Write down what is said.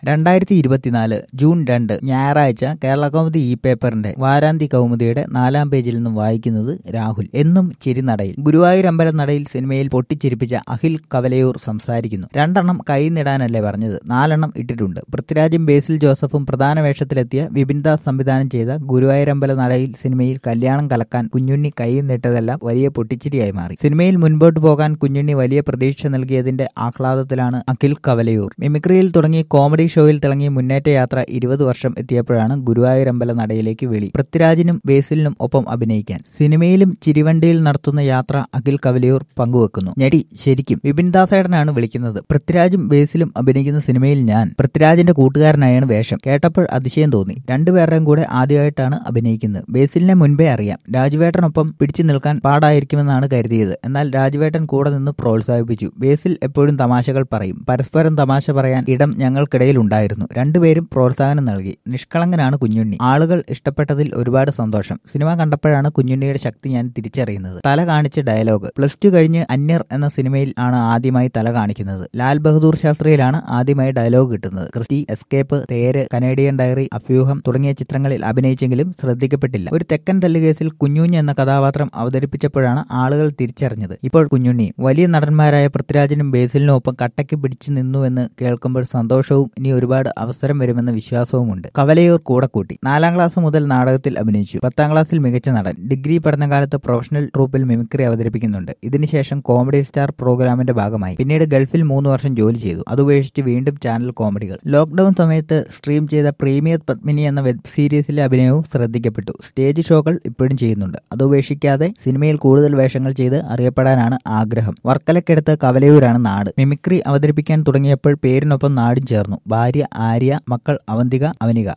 രണ്ടായിരത്തി ഇരുപത്തിനാല് ജൂൺ രണ്ട് ഞായറാഴ്ച കേരള കൗമുദി ഇ പേപ്പറിന്റെ വാരാന്തി കൗമുദിയുടെ നാലാം പേജിൽ നിന്നും വായിക്കുന്നത് രാഹുൽ എന്നും ചിരിനടയിൽ ഗുരുവായൂർ അമ്പലം നടയിൽ സിനിമയിൽ പൊട്ടിച്ചിരിപ്പിച്ച അഖിൽ കവലയൂർ സംസാരിക്കുന്നു രണ്ടെണ്ണം കൈന്നിടാനല്ലേ പറഞ്ഞത് നാലെണ്ണം ഇട്ടിട്ടുണ്ട് പൃഥ്വിരാജും ബേസിൽ ജോസഫും പ്രധാന വേഷത്തിലെത്തിയ വിപിൻദാസ് സംവിധാനം ചെയ്ത ഗുരുവായൂർ അമ്പലം നടയിൽ സിനിമയിൽ കല്യാണം കലക്കാൻ കുഞ്ഞുണ്ണി കൈ നീട്ടതെല്ലാം വലിയ പൊട്ടിച്ചിരിയായി മാറി സിനിമയിൽ മുൻപോട്ട് പോകാൻ കുഞ്ഞുണ്ണി വലിയ പ്രതീക്ഷ നൽകിയതിന്റെ ആഹ്ലാദത്തിലാണ് അഖിൽ കവലയൂർ മിമിക്രിയിൽ തുടങ്ങി കോമഡി ഷോയിൽ തിളങ്ങിയ മുന്നേറ്റ യാത്ര ഇരുപത് വർഷം എത്തിയപ്പോഴാണ് ഗുരുവായൂർ അമ്പല നടയിലേക്ക് വിളി പൃഥ്വിരാജിനും ബേസിലിനും ഒപ്പം അഭിനയിക്കാൻ സിനിമയിലും ചിരിവണ്ടിയിൽ നടത്തുന്ന യാത്ര അഖിൽ കവലയൂർ പങ്കുവെക്കുന്നു ഞെടി ശരിക്കും വിപിൻ ദാസേടനാണ് വിളിക്കുന്നത് പൃഥ്വിരാജും ബേസിലും അഭിനയിക്കുന്ന സിനിമയിൽ ഞാൻ പൃഥ്വിരാജിന്റെ കൂട്ടുകാരനായാണ് വേഷം കേട്ടപ്പോൾ അതിശയം തോന്നി രണ്ടുപേരുടെയും കൂടെ ആദ്യമായിട്ടാണ് അഭിനയിക്കുന്നത് ബേസിലിനെ മുൻപേ അറിയാം രാജുവേട്ടനൊപ്പം പിടിച്ചു നിൽക്കാൻ പാടായിരിക്കുമെന്നാണ് കരുതിയത് എന്നാൽ രാജുവേട്ടൻ കൂടെ നിന്ന് പ്രോത്സാഹിപ്പിച്ചു ബേസിൽ എപ്പോഴും തമാശകൾ പറയും പരസ്പരം തമാശ പറയാൻ ഇടം ഞങ്ങൾക്കിടയിൽ ഉണ്ടായിരുന്നു രണ്ടുപേരും പ്രോത്സാഹനം നൽകി നിഷ്കളങ്കനാണ് കുഞ്ഞുണ്ണി ആളുകൾ ഇഷ്ടപ്പെട്ടതിൽ ഒരുപാട് സന്തോഷം സിനിമ കണ്ടപ്പോഴാണ് കുഞ്ഞുണ്ണിയുടെ ശക്തി ഞാൻ തിരിച്ചറിയുന്നത് തല കാണിച്ച ഡയലോഗ് പ്ലസ് ടു കഴിഞ്ഞ് അന്യർ എന്ന സിനിമയിൽ ആണ് ആദ്യമായി തല കാണിക്കുന്നത് ലാൽ ബഹദൂർ ശാസ്ത്രിയിലാണ് ആദ്യമായി ഡയലോഗ് കിട്ടുന്നത് Christy escape Theru Canadian diary അഭ്യൂഹം തുടങ്ങിയ ചിത്രങ്ങളിൽ അഭിനയിച്ചെങ്കിലും ശ്രദ്ധിക്കപ്പെട്ടില്ല ഒരു തെക്കൻ തല്ലുകേസിൽ കുഞ്ഞുഞ്ഞ് എന്ന കഥാപാത്രം അവതരിപ്പിച്ചപ്പോഴാണ് ആളുകൾ തിരിച്ചറിഞ്ഞത് ഇപ്പോൾ കുഞ്ഞുണ്ണി വലിയ നടന്മാരായ പൃഥ്വിരാജിനും ബേസിലിനും ഒപ്പം കട്ടയ്ക്ക് പിടിച്ചു നിന്നുവെന്ന് കേൾക്കുമ്പോൾ സന്തോഷവും ഇനി ഒരുപാട് അവസരം വരുമെന്ന വിശ്വാസവുമുണ്ട് കവലയൂർ കൂടെ കൂട്ടി നാലാം ക്ലാസ് മുതൽ നാടകത്തിൽ അഭിനയിച്ചു പത്താം ക്ലാസ്സിൽ മികച്ച നടൻ ഡിഗ്രി പഠനകാലത്ത് പ്രൊഫഷണൽ ട്രൂപ്പിൽ മിമിക്രി അവതരിപ്പിക്കുന്നുണ്ട് ഇതിനുശേഷം കോമഡി സ്റ്റാർ പ്രോഗ്രാമിന്റെ ഭാഗമായി പിന്നീട് ഗൾഫിൽ മൂന്ന് വർഷം ജോലി ചെയ്തു അതുപേക്ഷിച്ച് വീണ്ടും ചാനൽ കോമഡികൾ ലോക്ക്ഡൌൺ സമയത്ത് സ്ട്രീം ചെയ്ത പ്രീമിയർ പത്മിനി എന്ന വെബ് സീരീസിലെ അഭിനയവും ശ്രദ്ധിക്കപ്പെട്ടു സ്റ്റേജ് ഷോകൾ ഇപ്പോഴും ചെയ്യുന്നുണ്ട് അതുപേക്ഷിക്കാതെ സിനിമയിൽ കൂടുതൽ വേഷങ്ങൾ ചെയ്ത് അറിയപ്പെടാനാണ് ആഗ്രഹം വർക്കലക്കടുത്ത് കവലയൂരാണ് നാട് മിമിക്രി അവതരിപ്പിക്കാൻ തുടങ്ങിയപ്പോൾ പേരിനൊപ്പം നാടും ചേർന്നു ഭാര്യ ആര്യ മക്കൾ അവന്തിക അവനിക